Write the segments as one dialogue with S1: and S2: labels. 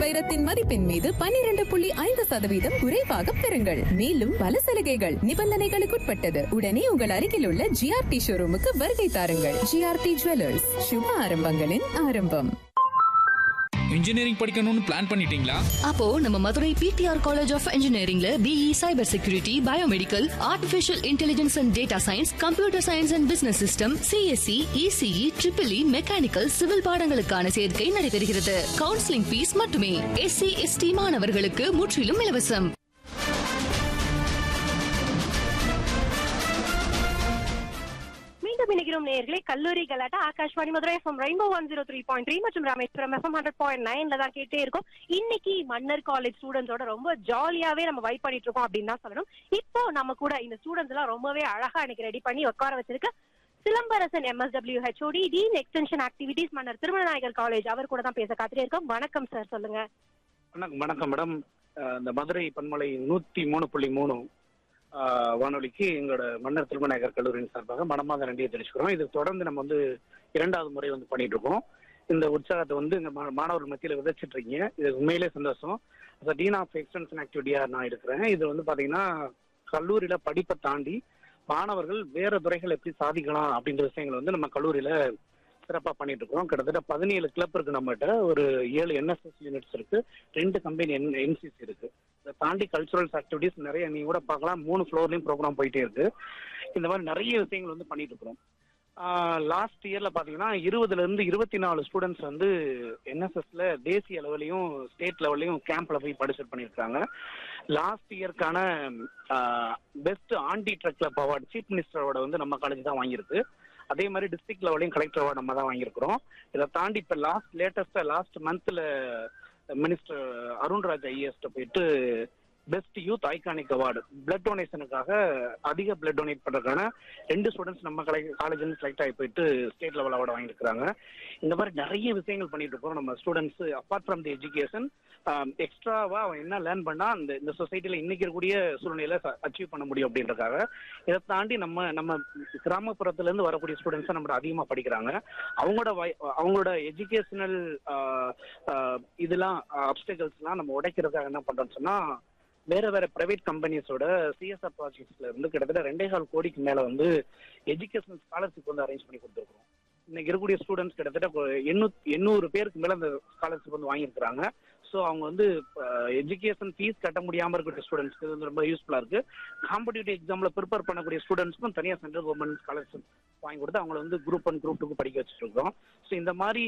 S1: வைரத்தின் மதிப்பின் மீது பன்னிரண்டு புள்ளி ஐந்து சதவீதம் குறைவாக பெறுங்கள் மேலும் பல சலுகைகள் நிபந்தனைகளுக்குட்பட்டது உடனே உங்கள் அருகில் உள்ள ஜிஆர்டி ஷோரூமுக்கு வருகை தாருங்கள் ஜிஆர்டி ஜுவல்லர்ஸ் சுப ஆரம்பங்களின் ஆரம்பம்
S2: இன்ஜினியரிங் படிக்கணும்னு பிளான் பண்ணிட்டீங்களா
S3: அப்போ நம்ம மதுரை பிடிஆர் காலேஜ் ஆஃப் இன்ஜினியரிங்ல BE cyber security biomedical artificial intelligence and data science computer science and business system CSC ECE triple E mechanical civil பாடங்களுக்கான சேர்க்கை நடைபெறுகிறது கவுன்சிலிங் ஃபீஸ் மட்டுமே எஸ்சி எஸ்டி மாணவர்களுக்கு முற்றிலும் இலவசம்
S4: மீண்டும் இணைகிறோம் நேயர்களே கல்லூரி கலாட்டா Akashvani Madurai FM rainbow one zero three point three மற்றும் ராமேஸ்வரம் எஃப்எம் ஹண்ட்ரட் பாயிண்ட் நைன்ல தான் கேட்டே இருக்கோம் இன்னைக்கு மன்னர் காலேஜ் ஸ்டூடெண்ட்ஸோட ரொம்ப ஜாலியாவே நம்ம வைப் பண்ணிட்டு இருக்கோம் அப்படின்னு தான் சொல்லணும் இப்போ நம்ம கூட இந்த ஸ்டூடெண்ட்ஸ் எல்லாம் ரொம்பவே அழகா இன்னைக்கு ரெடி பண்ணி உட்கார வச்சிருக்க Silambarasan MSW HOD dean extension activities Mannar Thirumananayagar college அவர் கூட தான் பேச காத்துட்டே இருக்கோம் வணக்கம் சார் சொல்லுங்க
S5: வணக்கம் வணக்கம் மேடம் அஹ் இந்த மதுரை பன்மலை நூத்தி மூணு புள்ளி மூணு அஹ், வானொலிக்கு எங்களோட மன்னர் திருமநாயகர் கல்லூரியின் சார்பாக மனமாத நன்றியை தெரிவிச்சுக்கிறோம் இது தொடர்ந்து நம்ம வந்து இரண்டாவது முறை வந்து பண்ணிட்டு இருக்கோம் இந்த உற்சாகத்தை வந்து எங்க மா- மாணவர்கள் மத்தியில் விதைச்சிட்டு இருக்கீங்க இது உண்மையிலே சந்தோஷம் டீன் ஆஃப் எக்ஸ்டென்ஷன் ஆக்டிவிட்டியா நான் இருக்கிறேன் இது வந்து பாத்தீங்கன்னா கல்லூரியில படிப்பை தாண்டி மாணவர்கள் வேற துறைகள் எப்படி சாதிக்கலாம் அப்படின்ற விஷயங்களை வந்து நம்ம கல்லூரியில சிறப்பா பண்ணிட்டு இருக்கோம் கிட்டத்தட்ட பதினேழு கிளப் இருக்கு நம்மகிட்ட ஒரு ஏழு என்எஸ்எஸ் யூனிட்ஸ் இருக்கு ரெண்டு கம்பெனி என்சிசி இருக்கு இதை தாண்டி கல்ச்சுரல்ஸ் ஆக்டிவிட்டிஸ் நிறைய நீங்க கூட பார்க்கலாம் மூணு ஃப்ளோர்லயும் ப்ரோக்ராம் போயிட்டே இருக்கு இந்த மாதிரி நிறைய விஷயங்கள் வந்து பண்ணிட்டு இருக்கிறோம் லாஸ்ட் இயர்ல பாத்தீங்கன்னா இருபதுல இருந்து இருபத்தி நாலு ஸ்டூடெண்ட்ஸ் வந்து என்எஸ்எஸ்ல தேசிய லெவலையும் ஸ்டேட் லெவல்லையும் கேம்ப்ல போய் பார்ட்டிசிபேட் பண்ணியிருக்காங்க லாஸ்ட் இயர்க்கான best anti drug club award chief மினிஸ்டரோட வந்து நம்ம காலேஜ் தான் வாங்கியிருக்கு அதே மாதிரி டிஸ்ட்ரிக்ட் லெவலையும் கலெக்டர் அவார்டு நம்ம தான் வாங்கியிருக்கிறோம் இதை தாண்டி இப்போ லாஸ்ட் லேட்டஸ்டா லாஸ்ட் மந்த்ல மினிஸ்டர் அருண்ராஜ் ஐஏஎஸ்ட போயிட்டு best youth iconic award blood டொனேஷனுக்காக அதிக பிளட் டொனேட் பண்றதுக்கான ரெண்டு ஸ்டூடெண்ட்ஸ் நம்ம காலேஜ் இருந்து செலக்ட் ஆகி போயிட்டு ஸ்டேட் லெவல் அவார்டு வாங்கியிருக்காங்க இந்த மாதிரி நிறைய விஷயங்கள் பண்ணிட்டு இருக்கோம் நம்ம students apart from the education எக்ஸ்ட்ராவா அவன் என்ன லேர்ன் பண்ணா அந்த இந்த சொசைட்டில இன்னைக்கு இருக்கக்கூடிய சூழ்நிலையில அச்சீவ் பண்ண முடியும் அப்படின்றதுக்காக இதை தாண்டி நம்ம நம்ம கிராமப்புறத்துல இருந்து வரக்கூடிய ஸ்டூடெண்ட்ஸ் நம்ம அதிகமா படிக்கிறாங்க அவங்களோட வய- அவங்களோட எஜுகேஷனல் இதெல்லாம் அப்டிகல்ஸ்லாம் நம்ம உடைக்கிறதுக்காக என்ன பண்றோம்னு சொன்னா வேற வேற பிரைவேட் கம்பெனிஸோட சிஎஸ்ஆர் ப்ராஜெக்ட்ஸ்ல இருந்து கிட்டத்தட்ட ரெண்டே கால் கோடிக்கு மேல வந்து எஜுகேஷனல் ஸ்காலர்ஷிப் வந்து அரேஞ்ச் பண்ணி கொடுத்துருக்கோம் இன்னைக்கு இருக்கக்கூடிய ஸ்டூடெண்ட்ஸ் கிட்டத்தட்ட ஒரு எண்ணூத் எண்ணூறு பேருக்கு மேல அந்த ஸ்காலர்ஷிப் வந்து வாங்கியிருக்கிறாங்க ஸோ அவங்க வந்து எஜுகேஷன் ஃபீஸ் கட்ட முடியாம இருக்கக்கூடிய ஸ்டூடெண்ட்ஸ்க்கு இது வந்து ரொம்ப யூஸ்ஃபுல்லா இருக்கு காம்படிட்டிவ் எக்ஸாம்ல ப்ரிப்பேர் பண்ணக்கூடிய ஸ்டூடெண்ட்ஸ்க்கும் தனியா சென்ட்ரல் கவர்மெண்ட் ஸ்காலர்ஷிப் வாங்கி கொடுத்து அவங்கள வந்து குரூப் ஒன் குரூப் டூக்கு படிக்க வச்சுட்டு இருக்கோம் ஸோ இந்த மாதிரி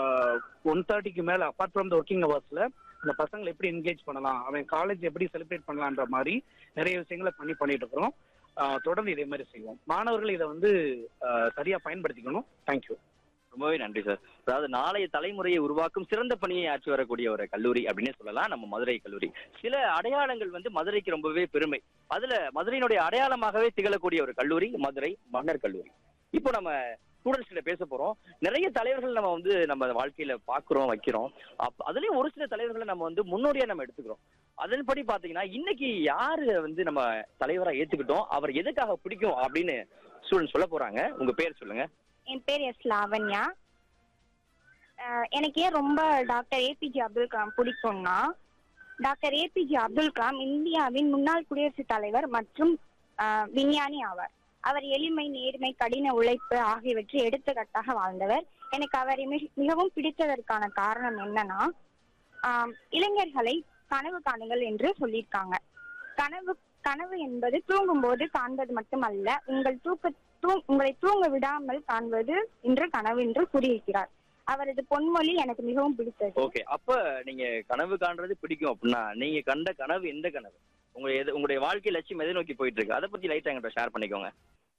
S5: ஒன் தேர்ட்டிக்கு மேல அப்பார்ட் ஃப்ரம் த ஒர்க்கிங் ஹவர்ஸ்ல இந்த பசங்களை எப்படி என்கேஜ் பண்ணலாம் அவன் காலேஜ் எப்படி செலிப்ரேட் பண்ணலான்ற மாதிரி நிறைய விஷயங்களை பண்ணி பண்ணிட்டு இருக்கிறோம் ஆஹ் தொடர்ந்து இதே மாதிரி செய்வோம் மாணவர்கள் இதை வந்து ஆஹ் சரியா பயன்படுத்திக்கணும் தேங்க்யூ
S6: ரொம்பவே நன்றி சார் அதாவது நாளைய தலைமுறையை உருவாக்கும் சிறந்த பணியை ஆற்றி வரக்கூடிய ஒரு கல்லூரி அப்படின்னே சொல்லலாம் நம்ம மதுரை கல்லூரி சில அடையாளங்கள் வந்து மதுரைக்கு ரொம்பவே பெருமை அதுல மதுரையினுடைய அடையாளமாகவே திகழக்கூடிய ஒரு கல்லூரி மதுரை மன்னர் கல்லூரி இப்போ நம்ம ஸ்டூடெண்ட்ஸ் கிட்ட பேச போறோம் நிறைய தலைவர்கள் நம்ம வந்து நம்ம வாழ்க்கையில பாக்குறோம் வைக்கிறோம் அப்ப அதுலயும் ஒரு சில தலைவர்களை நம்ம வந்து முன்னோடியா நம்ம எடுத்துக்கிறோம் அதன்படி பாத்தீங்கன்னா இன்னைக்கு யாரு வந்து நம்ம தலைவரா ஏத்துக்கிட்டோம் அவர் எதுக்காக பிடிக்கும் அப்படின்னு ஸ்டூடெண்ட் சொல்ல போறாங்க உங்க பேர் சொல்லுங்க
S7: என் பேர் எஸ் லாவண்யா அஹ் எனக்கு ஏன் ரொம்ப டாக்டர் ஏபிஜே அப்துல் கலாம் பிடிக்கும்னா டாக்டர் ஏபிஜே அப்துல் கலாம் இந்தியாவின் முன்னாள் குடியரசுத் தலைவர் மற்றும் அஹ், விஞ்ஞானி ஆவார் அவர் எளிமை நேர்மை கடின உழைப்பு ஆகியவற்றை எடுத்துக்காட்டாக வாழ்ந்தவர் எனக்கு அவரை மிக- மிகவும் பிடித்ததற்கான காரணம் என்னன்னா ஆம், இளைஞர்களை கனவு காணுங்கள் என்று சொல்லியிருக்காங்க கனவு கனவு என்பது தூங்கும்போது காண்பது மட்டுமல்ல உங்கள் தூக்க தூ உங்களை தூங்க விடாமல் காண்பது என்று கனவு என்று கூறியிருக்கிறார் அவரது பொன்மொழி எனக்கு மிகவும் பிடித்தது
S6: ஓகே அப்ப நீங்க கனவு காண்றது பிடிக்கும் அப்படின்னா நீங்க கண்ட கனவு எந்த கனவு உங்க எது உங்களுடைய வாழ்க்கை லட்சியம் எதை நோக்கி போயிட்டு இருக்கு அதை பத்தி லைட்டா எங்கிட்ட ஷேர் பண்ணிக்கோங்க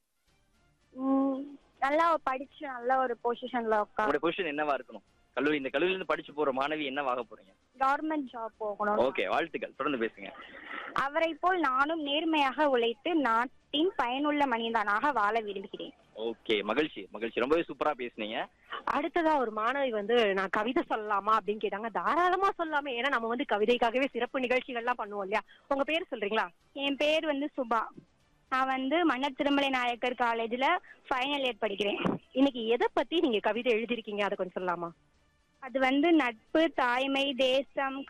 S7: உம், நல்லா படிச்சு நல்ல ஒரு பொசிஷன்ல உட்கார்
S6: உங்களுடைய பொசிஷன் என்னவா இருக்கணும் கல்லூரி இந்த கல்லூரியில இருந்து படிச்சு போற மாணவி என்னவாக போறீங்க
S7: கவர்மெண்ட் ஜாப் போகணும்
S6: ஓகே வாழ்த்துக்கள் தொடர்ந்து பேசுங்க
S7: அவரை போல் நானும் நேர்மையாக உழைத்து நாட்டின் பயனுள்ள மனிதனாக வாழ விரும்புகிறேன்
S6: ஓகே மகிழ்ச்சி மகிழ்ச்சி ரொம்பவே சூப்பரா பேசுனீங்க
S4: அடுத்ததா ஒரு மாணவி வந்து நான் கவிதை சொல்லலாமா அப்படின்னு கேட்டாங்க தாராளமா சொல்லாமே ஏன்னா நம்ம வந்து கவிதைக்காகவே சிறப்பு நிகழ்ச்சிகள்லாம் பண்ணுவோம் இல்லையா உங்க பேர் சொல்றீங்களா
S7: என் பேர் வந்து சுபா நான் வந்து மன்னர் திருமலை நாயக்கர் காலேஜ்ல ஃபைனல் இயர் படிக்கிறேன்
S4: இன்னைக்கு எதை பத்தி நீங்க கவிதை எழுதிருக்கீங்க அதை கொஞ்சம் சொல்லலாமா
S7: அது வந்து நட்பு தாய்மை தேசம்